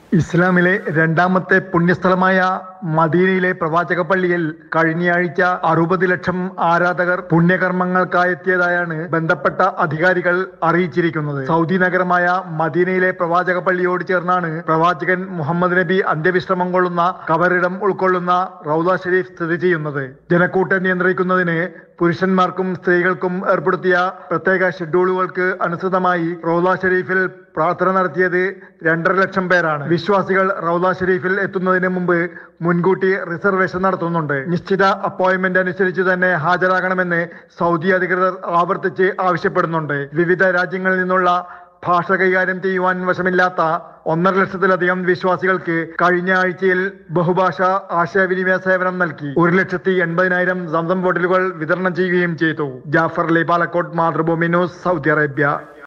ഇസ്ലാമിലെ രണ്ടാമത്തെ പുണ്യസ്ഥലമായ മദീനയിലെ പ്രവാചക പള്ളിയിൽ കഴിഞ്ഞയാഴ്ച അറുപത് ലക്ഷം ആരാധകർ പുണ്യകർമ്മങ്ങൾക്കായെത്തിയതായാണ് ബന്ധപ്പെട്ട അധികാരികൾ അറിയിച്ചിരിക്കുന്നത് സൗദി നഗരമായ മദീനയിലെ പ്രവാചക പള്ളിയോട് ചേർന്നാണ് പ്രവാചകൻ മുഹമ്മദ് നബി അന്ത്യവിശ്രമം കൊള്ളുന്ന കബറിടം ഉൾക്കൊള്ളുന്ന റൗദ ഷരീഫ് സ്ഥിതി ചെയ്യുന്നത് ജനക്കൂട്ടം നിയന്ത്രിക്കുന്നതിന് പുരുഷന്മാർക്കും സ്ത്രീകൾക്കും ഏർപ്പെടുത്തിയ പ്രത്യേക ഷെഡ്യൂളുകൾക്ക് അനുസൃതമായി റൗദ ഷരീഫിൽ പ്രാർത്ഥന നടത്തിയത് രണ്ടര ലക്ഷം പേരാണ് വിശ്വാസികൾ റൗദ ഷരീഫിൽ എത്തുന്നതിന് മുമ്പ് മുൻകൂട്ടി റിസർവേഷൻ നടത്തുന്നുണ്ട് നിശ്ചിത അപ്പോയിന്റ്മെന്റ് അനുസരിച്ച് തന്നെ ഹാജരാകണമെന്ന് സൗദി അധികൃതർ ആവർത്തിച്ച് ആവശ്യപ്പെടുന്നുണ്ട് വിവിധ രാജ്യങ്ങളിൽ നിന്നുള്ള ഭാഷ കൈകാര്യം ചെയ്യുവാൻ വശമില്ലാത്ത ഒന്നര ലക്ഷത്തിലധികം വിശ്വാസികൾക്ക് കഴിഞ്ഞ ആഴ്ചയിൽ ബഹുഭാഷ ആശയവിനിമയ സേവനം നൽകി ഒരു ലക്ഷത്തി എൺപതിനായിരം സംസം ബോട്ടിലുകൾ വിതരണം ചെയ്യുകയും ചെയ്തു ജാഫർ ലി Palakkot Mathrubhumi news Saudi Arabia